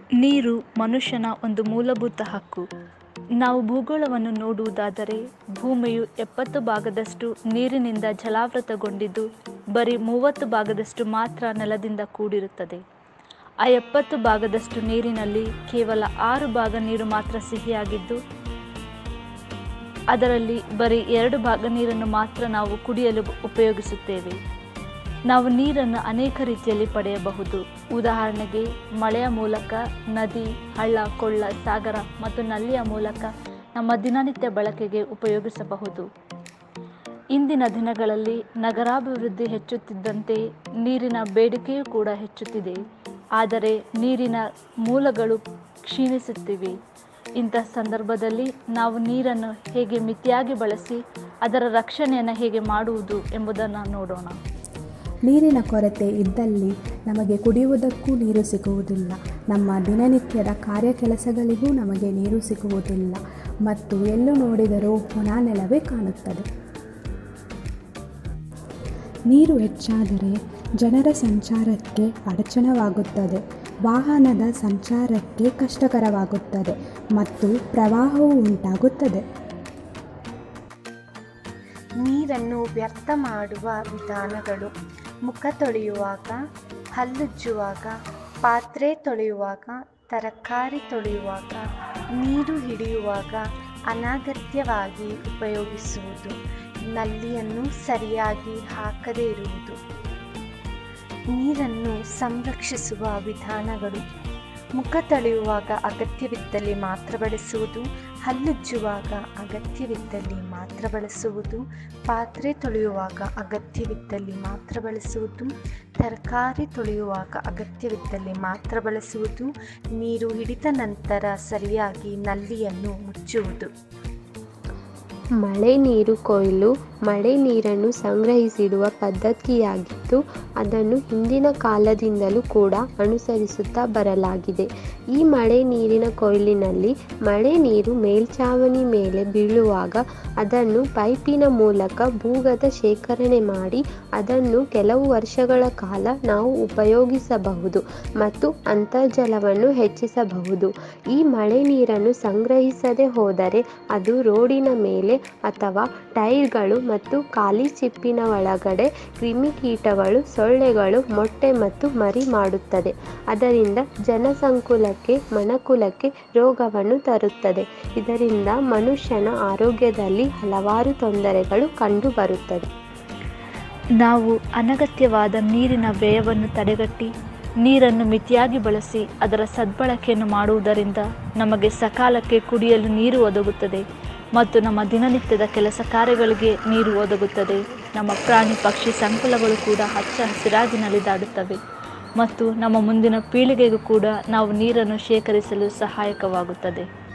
ನೀರು ಮನುಷ್ಯನ ಒಂದು ಮೂಲಭೂತ ಹಕ್ಕು ನಾವು ಭೂಗೋಳವನ್ನು ನೋಡುವುದಾದರೆ ಭೂಮಿಯು ಎಪ್ಪತ್ತು ಭಾಗದಷ್ಟು ನೀರಿನಿಂದ ಜಲಾವೃತಗೊಂಡಿದ್ದು ಬರೀ ಮೂವತ್ತು ಭಾಗದಷ್ಟು ಮಾತ್ರ ನೆಲದಿಂದ ಕೂಡಿರುತ್ತದೆ ಆ ಎಪ್ಪತ್ತು ಭಾಗದಷ್ಟು ನೀರಿನಲ್ಲಿ ಕೇವಲ ಆರು ಭಾಗ ನೀರು ಮಾತ್ರ ಸಿಹಿಯಾಗಿದ್ದು ಅದರಲ್ಲಿ ಬರೀ ಎರಡು ಭಾಗ ನೀರನ್ನು ಮಾತ್ರ ನಾವು ಕುಡಿಯಲು ಉಪಯೋಗಿಸುತ್ತೇವೆ ನಾವು ನೀರನ್ನು ಅನೇಕ ರೀತಿಯಲ್ಲಿ ಪಡೆಯಬಹುದು ಉದಾಹರಣೆಗೆ ಮಳೆಯ ಮೂಲಕ ನದಿ ಹಳ್ಳ ಕೊಳ್ಳ ಸಾಗರ ಮತ್ತು ನಲ್ಲಿಯ ಮೂಲಕ ನಮ್ಮ ದಿನನಿತ್ಯ ಬಳಕೆಗೆ ಉಪಯೋಗಿಸಬಹುದು ಇಂದಿನ ದಿನಗಳಲ್ಲಿ ನಗರಾಭಿವೃದ್ಧಿ ಹೆಚ್ಚುತ್ತಿದ್ದಂತೆ ನೀರಿನ ಬೇಡಿಕೆಯೂ ಕೂಡ ಹೆಚ್ಚುತ್ತಿದೆ ಆದರೆ ನೀರಿನ ಮೂಲಗಳು ಕ್ಷೀಣಿಸುತ್ತಿವೆ ಇಂಥ ಸಂದರ್ಭದಲ್ಲಿ ನಾವು ನೀರನ್ನು ಹೇಗೆ ಮಿತಿಯಾಗಿ ಬಳಸಿ ಅದರ ರಕ್ಷಣೆಯನ್ನು ಹೇಗೆ ಮಾಡುವುದು ಎಂಬುದನ್ನು ನೋಡೋಣ ನೀರಿನ ಕೊರತೆ ಇದ್ದಲ್ಲಿ ನಮಗೆ ಕುಡಿಯುವುದಕ್ಕೂ ನೀರು ಸಿಗುವುದಿಲ್ಲ ನಮ್ಮ ದಿನನಿತ್ಯದ ಕಾರ್ಯ ಕೆಲಸಗಳಿಗೂ ನಮಗೆ ನೀರು ಸಿಗುವುದಿಲ್ಲ ಮತ್ತು ಎಲ್ಲೂ ನೋಡಿದರೂ ಒಣ ನೆಲವೇ ಕಾಣುತ್ತದೆ ನೀರು ಹೆಚ್ಚಾದರೆ ಜನರ ಸಂಚಾರಕ್ಕೆ ಅಡಚಣವಾಗುತ್ತದೆ ವಾಹನದ ಸಂಚಾರಕ್ಕೆ ಕಷ್ಟಕರವಾಗುತ್ತದೆ ಮತ್ತು ಪ್ರವಾಹವು ಉಂಟಾಗುತ್ತದೆ ನೀರನ್ನು ವ್ಯರ್ಥ ಮಾಡುವ ವಿಧಾನಗಳು ಮುಖ ತೊಳೆಯುವಾಗ ಹಲ್ಲುಜ್ಜುವಾಗ ಪಾತ್ರೆ ತೊಳೆಯುವಾಗ ತರಕಾರಿ ತೊಳೆಯುವಾಗ ನೀರು ಹಿಡಿಯುವಾಗ ಅನಗತ್ಯವಾಗಿ ಉಪಯೋಗಿಸುವುದು ನಲ್ಲಿಯನ್ನು ಸರಿಯಾಗಿ ಹಾಕದೇ ಇರುವುದು ನೀರನ್ನು ಸಂರಕ್ಷಿಸುವ ವಿಧಾನಗಳು ಮುಖ ತೊಳೆಯುವಾಗ ಅಗತ್ಯವಿದ್ದಲ್ಲಿ ಮಾತ್ರ ಬಳಸುವುದು ಹಲ್ಲುಜ್ಜುವಾಗ ಅಗತ್ಯವಿದ್ದಲ್ಲಿ ಮಾತ್ರ ಬಳಸುವುದು ಪಾತ್ರೆ ತೊಳೆಯುವಾಗ ಅಗತ್ಯವಿದ್ದಲ್ಲಿ ಮಾತ್ರ ಬಳಸುವುದು ತರಕಾರಿ ತೊಳೆಯುವಾಗ ಅಗತ್ಯವಿದ್ದಲ್ಲಿ ಮಾತ್ರ ಬಳಸುವುದು ನೀರು ಹಿಡಿದ ನಂತರ ಸರಿಯಾಗಿ ನಲ್ಲಿಯನ್ನು ಮುಚ್ಚುವುದು ಮಳೆ ನೀರು ಕೊಯ್ಲು ಮಳೆ ನೀರನ್ನು ಸಂಗ್ರಹಿಸಿಡುವ ಪದ್ಧತಿಯಾಗಿದ್ದು ಅದನ್ನು ಹಿಂದಿನ ಕಾಲದಿಂದಲೂ ಕೂಡ ಅನುಸರಿಸುತ್ತಾ ಬರಲಾಗಿದೆ ಈ ಮಳೆ ನೀರಿನ ಕೊಯ್ಲಿನಲ್ಲಿ ಮಳೆ ನೀರು ಮೇಲ್ಛಾವಣಿ ಮೇಲೆ ಬೀಳುವಾಗ ಅದನ್ನು ಪೈಪಿನ ಮೂಲಕ ಭೂಗತ ಶೇಖರಣೆ ಮಾಡಿ ಅದನ್ನು ಕೆಲವು ವರ್ಷಗಳ ಕಾಲ ನಾವು ಉಪಯೋಗಿಸಬಹುದು ಮತ್ತು ಅಂತರ್ಜಲವನ್ನು ಹೆಚ್ಚಿಸಬಹುದು ಈ ಮಳೆ ನೀರನ್ನು ಸಂಗ್ರಹಿಸದೆ ಹೋದರೆ ಅದು ರೋಡಿನ ಮೇಲೆ ಅಥವಾ ಟೈರ್ಗಳು ಮತ್ತು ಖಾಲಿ ಚಿಪ್ಪಿನ ಒಳಗಡೆ ಕ್ರಿಮಿಕೀಟಗಳು ಸೊಳ್ಳೆಗಳು ಮೊಟ್ಟೆ ಮತ್ತು ಮರಿ ಮಾಡುತ್ತದೆ ಅದರಿಂದ ಜನಸಂಕುಲಕ್ಕೆ ಮನುಕುಲಕ್ಕೆ ರೋಗವನ್ನು ತರುತ್ತದೆ ಇದರಿಂದ ಮನುಷ್ಯನ ಆರೋಗ್ಯದಲ್ಲಿ ಹಲವಾರು ತೊಂದರೆಗಳು ಕಂಡುಬರುತ್ತದೆ ನಾವು ಅನಗತ್ಯವಾದ ನೀರಿನ ವ್ಯಯವನ್ನು ತಡೆಗಟ್ಟಿ ನೀರನ್ನು ಮಿತಿಯಾಗಿ ಬಳಸಿ ಅದರ ಸದ್ಬಳಕೆಯನ್ನು ಮಾಡುವುದರಿಂದ ನಮಗೆ ಸಕಾಲಕ್ಕೆ ಕುಡಿಯಲು ನೀರು ಒದಗುತ್ತದೆ ಮತ್ತು ನಮ್ಮ ದಿನನಿತ್ಯದ ಕೆಲಸ ಕಾರ್ಯಗಳಿಗೆ ನೀರು ಒದಗುತ್ತದೆ ನಮ್ಮ ಪ್ರಾಣಿ ಪಕ್ಷಿ ಸಂಕುಲಗಳು ಕೂಡ ಹಚ್ಚ ಹಸಿರಾಗಿ ನಲಿದಾಡುತ್ತವೆ ಮತ್ತು ನಮ್ಮ ಮುಂದಿನ ಪೀಳಿಗೆಗೂ ಕೂಡ ನಾವು ನೀರನ್ನು ಶೇಖರಿಸಲು ಸಹಾಯಕವಾಗುತ್ತದೆ